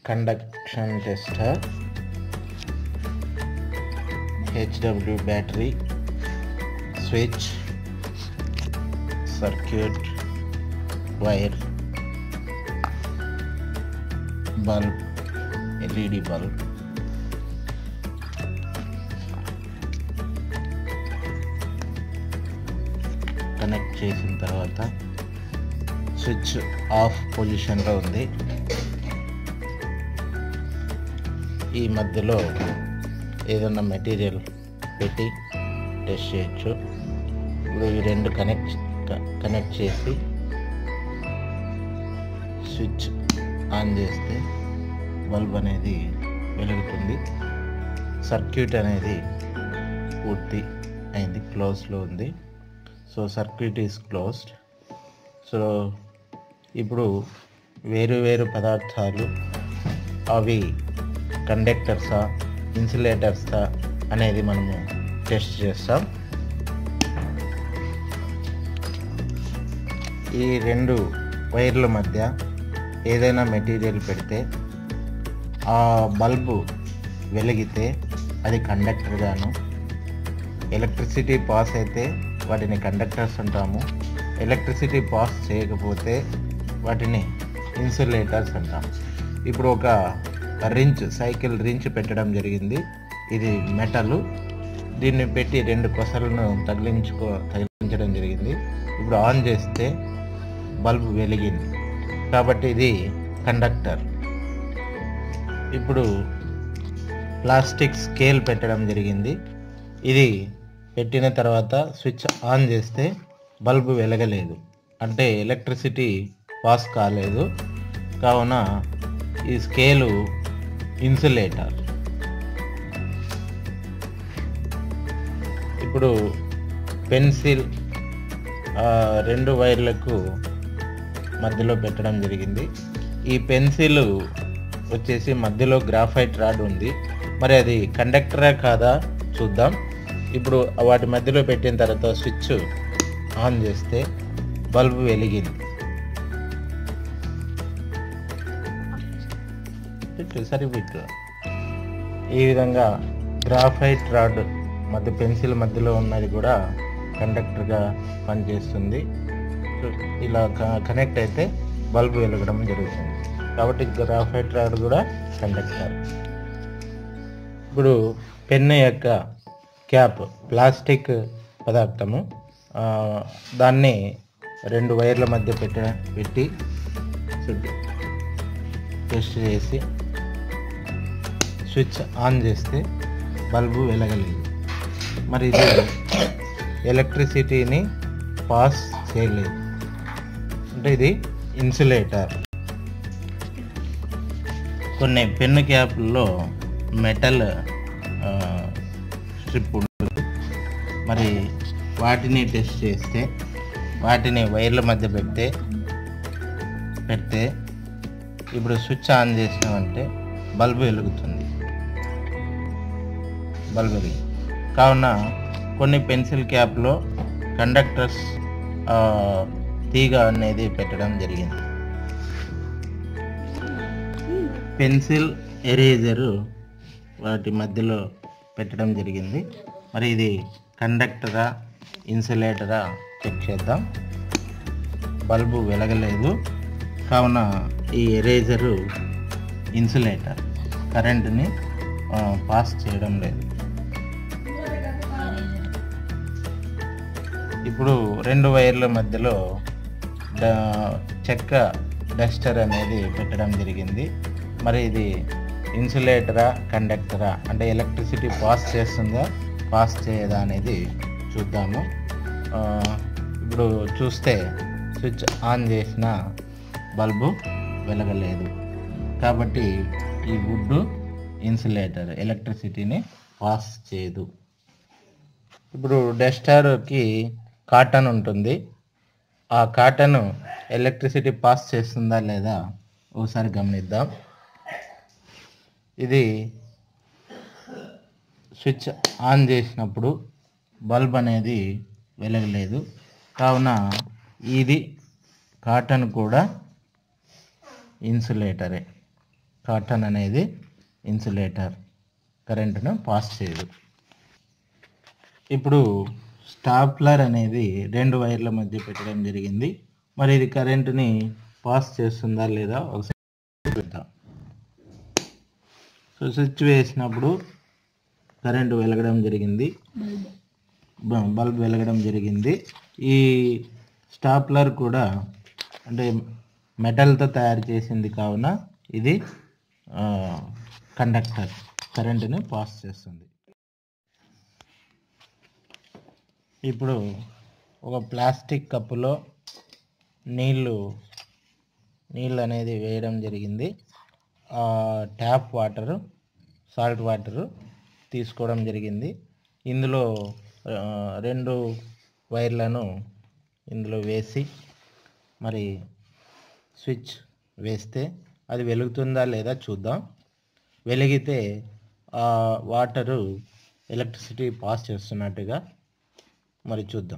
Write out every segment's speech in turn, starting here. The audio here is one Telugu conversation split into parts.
conduction tester H W battery switch circuit wire bulb LED bulb connect చేసిన తర్వాత స్విచ్ ఆఫ్ పొజిషన్లో ఉంది ఈ మధ్యలో ఏదన్నా మెటీరియల్ పెట్టి టెస్ట్ చేయొచ్చు ఇప్పుడు ఈ రెండు కనెక్ట్ కనెక్ట్ చేసి స్విచ్ ఆన్ చేస్తే బల్బ్ అనేది వెలుగుతుంది సర్క్యూట్ అనేది పూర్తి అయింది క్లోజ్లో ఉంది so circuit is closed so ఇప్పుడు వేరు వేరు పదార్థాలు అవి కండక్టర్సా ఇన్సులేటర్సా అనేది మనము టెస్ట్ చేస్తాం ఈ రెండు వైర్ల మధ్య ఏదైనా మెటీరియల్ పెడితే ఆ బల్బు వెలిగితే అది కండక్టర్ గాను ఎలక్ట్రిసిటీ పాస్ అయితే వాటిని కండక్టర్స్ అంటాము ఎలక్ట్రిసిటీ పాస్ చేయకపోతే వాటిని ఇన్సులేటర్స్ అంటాం ఇప్పుడు ఒక రించ్ సైకిల్ రించ్ పెట్టడం జరిగింది ఇది మెటల్ దీన్ని పెట్టి రెండు కొసలను తగిలించుకో తగిలించడం జరిగింది ఇప్పుడు ఆన్ చేస్తే బల్బ్ వెలిగింది కాబట్టి ఇది కండక్టర్ ఇప్పుడు ప్లాస్టిక్ స్కేల్ పెట్టడం జరిగింది ఇది పెట్టిన తర్వాత స్విచ్ ఆన్ చేస్తే బల్బు వెలగలేదు అంటే ఎలక్ట్రిసిటీ పాస్ కాలేదు కావున ఈ స్కేలు ఇన్సులేటర్ ఇప్పుడు పెన్సిల్ ఆ, రెండు వైర్లకు మధ్యలో పెట్టడం జరిగింది ఈ పెన్సిల్ వచ్చేసి మధ్యలో గ్రాఫైట్ రాడ్ ఉంది మరి అది కండక్టరా కాదా చూద్దాం ఇప్పుడు వాటి మధ్యలో పెట్టిన తర్వాత స్విచ్ ఆన్ చేస్తే బల్బు వెలిగింది పెట్టు సరి పెట్టు ఈ విధంగా గ్రాఫైట్ రాడ్ మధ్య పెన్సిల్ మధ్యలో ఉన్నది కూడా కండక్టర్గా పనిచేస్తుంది సో ఇలా క- కనెక్ట్ అయితే బల్బు వెలగడం జరుగుతుంది కాబట్టి గ్రాఫైట్ రాడ్ కూడా కండక్టర్ ఇప్పుడు పెన్ను యొక్క క్యాప్ ప్లాస్టిక్ పదార్థము ఆ, దాన్ని రెండు వైర్ల మధ్య పెట్ట పెట్టి టెస్ట్ చేసి స్విచ్ ఆన్ చేస్తే బల్బు వెలగలేదు మరి ఇది ఎలక్ట్రిసిటీని పాస్ చేయలేదు అంటే ఇది ఇన్సులేటర్ కొన్ని పెన్ను క్యాప్లలో మెటల్ స్ట్రిప్ ఉంటుంది మరి వాటిని టెస్ట్ చేస్తే వాటిని వైర్ల మధ్య పెడితే పెడితే ఇప్పుడు స్విచ్ ఆన్ చేసినామంటే బల్బు వెలుగుతుంది బల్బు వెలిగి కావున కొన్ని పెన్సిల్ క్యాప్లో కండక్టర్స్ ఆ, తీగ అనేది పెట్టడం జరిగింది పెన్సిల్ ఎరేజరు వాటి మధ్యలో పెట్టడం జరిగింది మరి ఇది కండక్టరా ఇన్సులేటరా చెక్ చేద్దాం బల్బు వెలగలేదు కావున ఈ ఎరేజరు ఇన్సులేటర్ కరెంటుని ఆ, పాస్ చేయడం లేదు ఇప్పుడు రెండు వైర్ల మధ్యలో డ- చెక్క డస్టర్ అనేది పెట్టడం జరిగింది మరి ఇది ఇన్సులేటరా కండక్టరా అంటే ఎలక్ట్రిసిటీ పాస్ చేస్తుందా పాస్ చేయదా అనేది చూద్దాము ఆ, ఇప్పుడు చూస్తే స్విచ్ ఆన్ చేసిన బల్బు వెలగలేదు కాబట్టి ఈ వుడ్ ఇన్సులేటర్ ఎలక్ట్రిసిటీని పాస్ చేయదు ఇప్పుడు డస్టర్కి కాటన్ ఉంటుంది ఆ కాటన్ ఎలక్ట్రిసిటీ పాస్ చేస్తుందా లేదా ఒకసారి గమనిద్దాం ఇది స్విచ్ ఆన్ చేసినప్పుడు బల్బ్ అనేది వెలగలేదు కావున ఇది కాటన్ కూడా ఇన్సులేటరే కాటన్ అనేది ఇన్సులేటర్ కరెంటును పాస్ చేయదు ఇప్పుడు స్టాప్లర్ అనేది రెండు వైర్ల మధ్య పెట్టడం జరిగింది మరి ఇది కరెంటుని పాస్ చేస్తుందా లేదా ఒకసారి చూద్దాం సో స్విచ్ వేసినప్పుడు కరెంటు వెలగడం జరిగింది బ- బల్బ్ వెలగడం జరిగింది ఈ స్టాప్లర్ కూడా అంటే మెటల్తో తయారు చేసింది కావున ఇది కండక్టర్ కరెంటుని పాస్ చేస్తుంది ఇప్పుడు ఒక ప్లాస్టిక్ కప్పులో నీళ్ళు నీళ్ళు అనేది వేయడం జరిగింది ఆ ట్యాప్ వాటరు సాల్ట్ వాటరు తీసుకోవడం జరిగింది ఇందులో ఆ, రెండు వైర్లను ఇందులో వేసి మరి స్విచ్ వేస్తే అది వెలుగుతుందా లేదా చూద్దాం వెలిగితే ఆ వాటరు ఎలక్ట్రిసిటీ పాస్ చేస్తున్నట్టుగా మరి చూద్దాం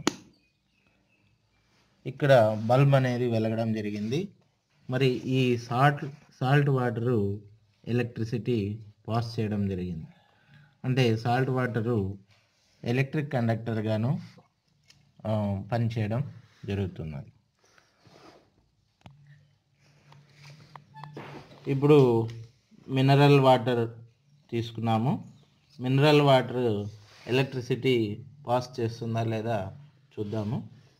ఇక్కడ బల్బ్ అనేది వెలగడం జరిగింది మరి ఈ salt salt water electricity pass చేయడం జరిగింది అంటే సాల్ట్ వాటరు ఎలక్ట్రిక్ కండక్టర్గాను ఆ, పనిచేయడం జరుగుతున్నది ఇప్పుడు మినరల్ వాటర్ తీసుకున్నాము మినరల్ వాటర్ ఎలక్ట్రిసిటీ పాస్ చేస్తుందా లేదా చూద్దాము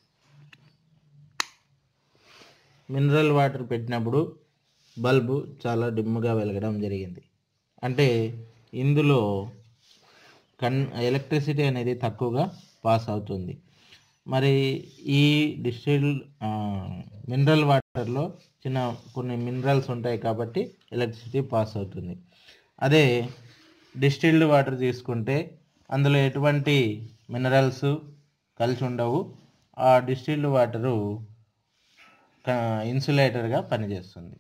మినరల్ వాటర్ పెట్టినప్పుడు బల్బు చాలా డిమ్ముగా వెలగడం జరిగింది అంటే ఇందులో కన్ ఎలక్ట్రిసిటీ అనేది తక్కువగా పాస్ అవుతుంది మరి ఈ డిస్టిల్ మినరల్ వాటర్లో చిన్న కొన్ని మినరల్స్ ఉంటాయి కాబట్టి ఎలక్ట్రిసిటీ పాస్ అవుతుంది అదే డిస్టిల్డ్ వాటర్ తీసుకుంటే అందులో ఎటువంటి మినరల్స్ కలిసి ఉండవు ఆ డిస్టిల్డ్ వాటరు ఇన్సులేటర్గా పనిచేస్తుంది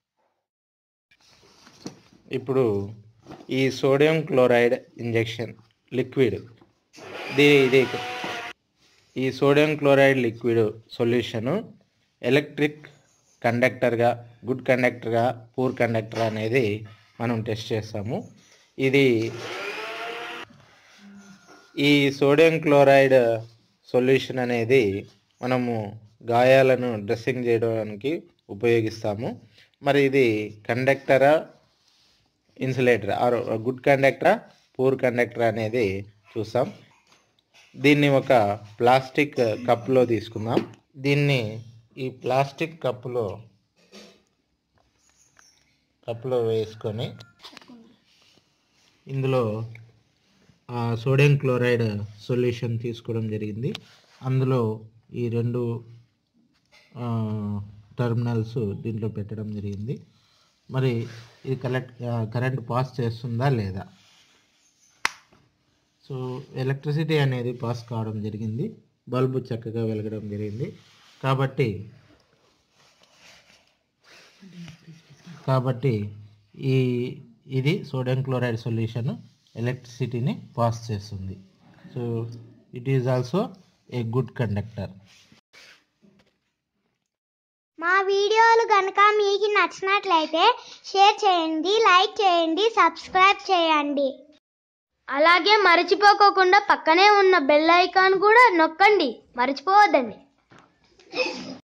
ఇప్పుడు ఈ సోడియం క్లోరైడ్ ఇంజెక్షన్ లిక్విడ్ దీ ఇది ఈ sodium chloride liquid solution electric కండక్టర్గా గుడ్ కండక్టర్గా పూర్ కండక్టర్ అనేది మనం టెస్ట్ చేస్తాము ఇది ఈ సోడియం క్లోరైడ్ సొల్యూషన్ అనేది మనము గాయాలను డ్రెస్సింగ్ చేయడానికి ఉపయోగిస్తాము మరి ఇది కండక్టరా ఇన్సులేటర్ ఆర్ గుడ్ కండక్టరా పూర్ కండక్టర్ అనేది చూస్తాం దీన్ని ఒక ప్లాస్టిక్ కప్లో తీసుకుందాం దీన్ని ఈ ప్లాస్టిక్ కప్పులో కప్పులో వేసుకొని ఇందులో ఆ సోడియం క్లోరైడ్ సొల్యూషన్ తీసుకోవడం జరిగింది అందులో ఈ రెండు ఆ, టెర్మినల్స్ దీంట్లో పెట్టడం జరిగింది మరి ఇది కలెక్ట్ కరెంట్ పాస్ చేస్తుందా లేదా సో ఎలక్ట్రిసిటీ అనేది పాస్ కావడం జరిగింది బల్బు చక్కగా వెలగడం జరిగింది కాబట్టి కాబట్టి ఈ ఇది సోడియం క్లోరైడ్ సొల్యూషన్ ఎలక్ట్రిసిటీని పాస్ చేస్తుంది so it is also a good conductor మా వీడియోలు కనుక మీకు నచ్చినట్లయితే షేర్ చేయండి లైక్ చేయండి సబ్స్క్రైబ్ చేయండి అలాగే మర్చిపోకుండా పక్కనే ఉన్న బెల్ ఐకాన్ కూడా నొక్కండి మర్చిపోవద్దండి